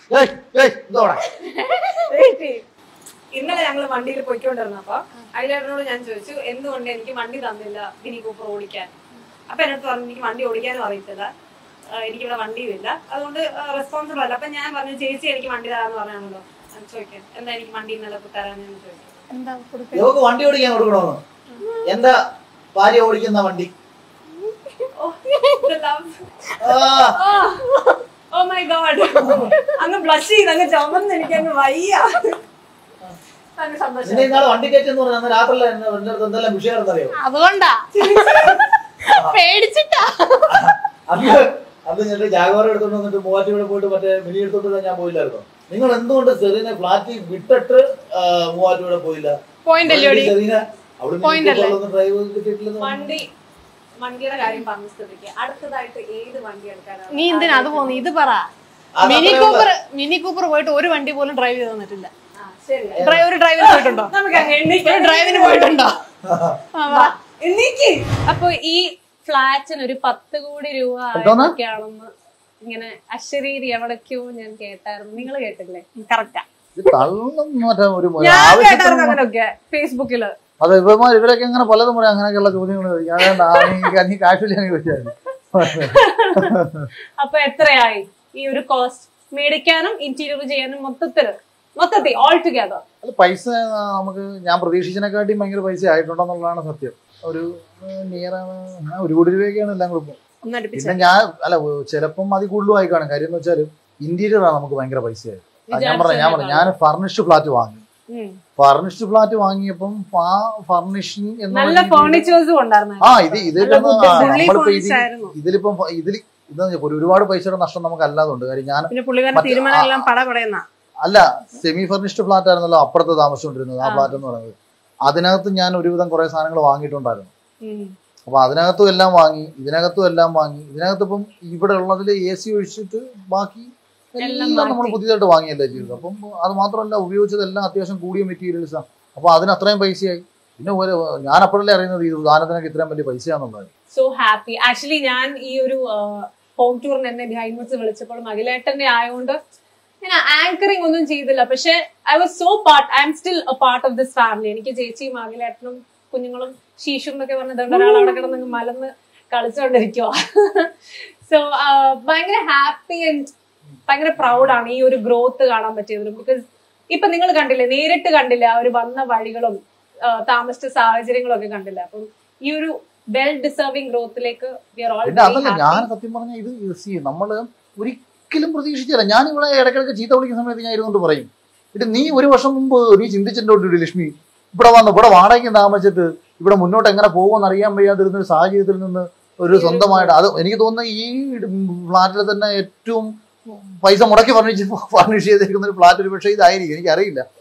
ഏയ് ഏയ് ഇതോടെ ഇന്നലെ ഞങ്ങൾ വണ്ടിയിൽ പോയിക്കൊണ്ടിരുന്നപ്പോ അഖിലേട്ടനോട് ഞാൻ ചോദിച്ചു എന്തുകൊണ്ട് എനിക്ക് വണ്ടി തന്നില്ല മിനി കൂപ്പർ ഓടിക്കാൻ അപ്പൊ എന്നോട് പറഞ്ഞു എനിക്ക് വണ്ടി ഓടിക്കാനും അറിയത്തില്ല ആഹ് എനിക്കിവിടെ വണ്ടിയും ഇല്ല അതുകൊണ്ട് റെസ്പോൺസിബിൾ അല്ല അപ്പൊ ഞാൻ പറഞ്ഞു ചേച്ചി എനിക്ക് വണ്ടി തരാന്ന് പറഞ്ഞാണല്ലോ ഞാൻ ചോദിക്കാം എന്താ എനിക്ക് വണ്ടി ഇന്നലെ തരാന്ന് ചോദിക്കാം എന്താ കൊടുക്ക ഇവക്ക് വണ്ടി ഓടിക്കാൻ കൊടുക്കണമെന്ന് എന്താ ഭാര്യ ഓടിക്കുന്ന വണ്ടി ഓ മൈ ഗോഡ് അങ്ങ് ബ്ലഷ് ചെയ്ത് അങ്ങ് ചുമന്ന് എനിക്ക് അങ്ങ് വയ്യ അങ്ങ് സന്തോഷം നിന്നെ ഇന്നാളെ വണ്ടി കയറ്റെന്ന് പറഞ്ഞാൽ അന്ന് രാത്രിയിലെ എന്നെ എൻ്റെ അടുത്ത് എന്തെല്ലാം വിഷയം അറിയോ അതുകൊണ്ടാ പേടിച്ചിട്ടാ അന്ന് അന്ന് ഞങ്ങൾ ജാഗോറ എടുത്തോണ്ട് വന്നിട്ട് മൂവാറ്റുപുഴ പോയിട്ട് മറ്റേ മിനി എടുത്തോണ്ട് ഞാൻ പോയില്ലായിരുന്നു നിങ്ങൾ എന്തുകൊണ്ട് സെറീനെ ഫ്ലാറ്റിൽ വിട്ടിട്ട് ആ, മൂവാറ്റുപുഴ പോയില്ല പോയിന്റ് അല്ലേ ഓടി സെറീന അവിടെ Point അല്ലേ? ഡ്രൈവ് കിട്ടിയിട്ടില്ലെന്ന് വണ്ടി വണ്ടിയുടെ കാര്യം പറഞ്ഞ സ്ഥിതിക്ക് അടുത്തതായിട്ട് ഏത് വണ്ടി എടുക്കാനാണ് നീ എന്തിനാ അത് പോന്നു ഇത് പറ അത് മിനി അത്രേ കൂപ്പർ മിനി കൂപ്പർ പോയിട്ട് ഒരു വണ്ടി പോലും ഡ്രൈവ് ചെയ്ത് തന്നിട്ടില്ല ആ, ശരി ഡ്രൈവ് ഒരു ഡ്രൈവിന് പോയിട്ടുണ്ടോ നമുക്ക് അങ്ങ് എണ്ണിക്കാം. ഒരു ഡ്രൈവിന് പോയിട്ടുണ്ടോ ആ, വാ. എണ്ണീക്ക്. അപ്പൊ ഈ ഫ്ലാറ്റിന് ഒരു പത്ത് കോടി രൂപ എന്തോന്ന്? ആയൊക്കെയാണെന്ന് ഇങ്ങനെ അശരീരി എവിടേക്കോ ഞാൻ കേട്ടായിരുന്നു നിങ്ങൾ കേട്ടില്ലേ കറക്റ്റാ ഇത് തള്ളും മറ്റേ ഒരു ഞാൻ കേട്ടായിരുന്നു ആവശ്യത്തിന് അങ്ങനെയൊക്കെ ഫേസ്ബുക്കില് അതെ ഇവന്മാർ ഇവരൊക്കെ ഇങ്ങനെ പലതും പറയും അങ്ങനെയൊക്കെയുള്ള ചോദ്യങ്ങൾ ചോദിക്കും. ഞാൻ വേണ്ട, ആ, നീ- നീ കാശില്ല നീ ചോദിച്ചാൽ അപ്പൊ എത്രയായി ഈ ഒരു കോസ്റ്റ് മേടിക്കാനും ഇന്റീരിയർ ചെയ്യാനും മൊത്തത്തില് മൊത്തത്തിൽ ഓൾ ടുഗദർ അത് പൈസ ആ, നമുക്ക് ഞാൻ പ്രതീക്ഷിച്ചതിനെക്കാട്ടിയും ഭയങ്കര പൈസ ആയിട്ടുണ്ടെന്നുള്ളതാണ് സത്യം ഒരു നിയർ ഒരു കോടി രൂപയൊക്കെയാണ് എല്ലാം കൂടെ ഇപ്പം. ഒന്നടുപ്പിച്ച പിന്നെ ഞാൻ അല്ല ചിലപ്പം അതിൽ കൂടുതലും ആയി കാണും കാര്യം എന്ന് വെച്ചാൽ ഇന്റീരിയർ ആണ് നമുക്ക് ഭയങ്കര പൈസയായി അത് ഞാൻ പറഞ്ഞു ഞാൻ പറഞ്ഞു ഞാൻ ഫർണിഷ്ഡ് ഫ്ലാറ്റ് വാങ്ങി ഫർണിഷ്ഡ് ഫ്ലാറ്റ് വാങ്ങിയപ്പം ആ ഫർണിഷിങ് എന്ന് നല്ല പറയുന്നത് ഫേർണിച്ചേഴ്സും ഉണ്ടായിരുന്നു ആ ഇത് ഇതിൽ നല്ല good fully നമ്മളിപ്പോ furnished ഇതിൽ ആയിരുന്നു. ഇതിലിപ്പം ഇതിൽ ഇതെന്ന് വെച്ചാൽ ഒരുപാട് പൈസയുടെ നഷ്ടം നമുക്ക് അല്ലാതുണ്ട് കാര്യം ഞാൻ പിന്നെ പുള്ളിക്കാരൻ മറ്റേ- തീരുമാനം എല്ലാം പട പടയുന്ന അല്ല സെമി ഫർണിഷ്ഡ് ഫ്ലാറ്റ് ആയിരുന്നല്ലോ അപ്പുറത്ത് താമസിച്ചുകൊണ്ടിരുന്നത് ആ ഫ്ലാറ്റ് എന്ന് പറയുന്നത് അതിനകത്ത് ഞാൻ ഒരുവിധം കുറെ സാധനങ്ങൾ വാങ്ങിയിട്ടുണ്ടായിരുന്നു അപ്പൊ അതിനകത്തും എല്ലാം വാങ്ങി ഇതിനകത്തും എല്ലാം വാങ്ങി ഇതിനകത്ത് ഇപ്പം ഇവിടെ ഉള്ളതിൽ എ സി ഒഴിച്ചിട്ട് ബാക്കി എല്ലാം നമ്മൾ പുതിയതായിട്ട് വാങ്ങിയല്ലേ ചെയ്തത് അപ്പം അത് മാത്രമല്ല ഉപയോഗിച്ചതെല്ലാം അത്യാവശ്യം കൂടിയ മെറ്റീരിയൽസ് ആണ് അപ്പൊ അതിന് അത്രയും പൈസയായി പിന്നെ ഒരു ഞാൻ അപ്പോഴല്ലേ അറിയുന്നത് ഈ സാധനത്തിനൊക്കെ ഇത്രയും വലിയ പൈസയാണെന്നുള്ളത് സോ ഹാപ്പി ആക്ച്വലി ഞാൻ ഈ ഒരു ഹോം ടൂറിന് എന്നെ ബിഹൈൻഡ് വെച്ച് വിളിച്ചപ്പോൾ മകിലേട്ടന്റെ ആയതുകൊണ്ട് ഞാൻ ആങ്കറിങ് ഒന്നും ചെയ്തില്ല പക്ഷെ I was so part I am still a part of this family എനിക്ക് ചേച്ചിയും മകിലേട്ടനും കുഞ്ഞുങ്ങളും ശീശും എന്നൊക്കെ പറഞ്ഞത് ഒരാൾ അവിടെ കിടന്ന് മലന്ന് കളിച്ചുകൊണ്ടിരിക്കുക സോ ഭയങ്കര ഹാപ്പി ആൻഡ് ഭയങ്കര പ്രൗഡാണ് ഈ ഒരു ഗ്രോത്ത് കാണാൻ പറ്റിയതിലും ബിക്കോസ് ഇപ്പൊ നിങ്ങൾ കണ്ടില്ലേ നേരിട്ട് കണ്ടില്ല അവർ വന്ന വഴികളും ആ, താമസിച്ച സാഹചര്യങ്ങളും ഒക്കെ കണ്ടില്ല അപ്പം ഈ ഒരു വെൽ ഡിസേർവിംഗ് ഗ്രോത്തിലേക്ക് വി ആർ ഓൾ പിന്നെ അതല്ല ഞാൻ സത്യം പറഞ്ഞ ഇത് സി നമ്മള് ഒരിക്കലും പ്രതീക്ഷിച്ചില്ല ഞാൻ ഇവിടെ ഇടയ്ക്കിടയ്ക്ക് ചീത്ത വിളിക്കുന്ന സമയത്ത് ഞാൻ ഇരുന്നുകൊണ്ട് പറയും ഇത് നീ ഒരു വർഷം മുമ്പ് നീ ചിന്തിച്ചിട്ടുണ്ട് ലക്ഷ്മി ഇവിടെ വന്ന് ഇവിടെ വാടകയ്ക്ക് താമസിച്ചിട്ട് ഇവിടെ മുന്നോട്ട് എങ്ങനെ പോകുമെന്ന് അറിയാൻ വയ്യാതിരുന്ന ഒരു സാഹചര്യത്തിൽ നിന്ന് ഒരു സ്വന്തമായിട്ട് അത് എനിക്ക് തോന്നുന്നു ഈ ഫ്ലാറ്റിൽ തന്നെ ഏറ്റവും പൈസ മുടക്കി ഫർണിച്ച് ഫർണിഷ് ചെയ്തിരിക്കുന്ന ഒരു ഫ്ലാറ്റ് ഒരു പക്ഷേ ഇതായിരിക്കും എനിക്കറിയില്ല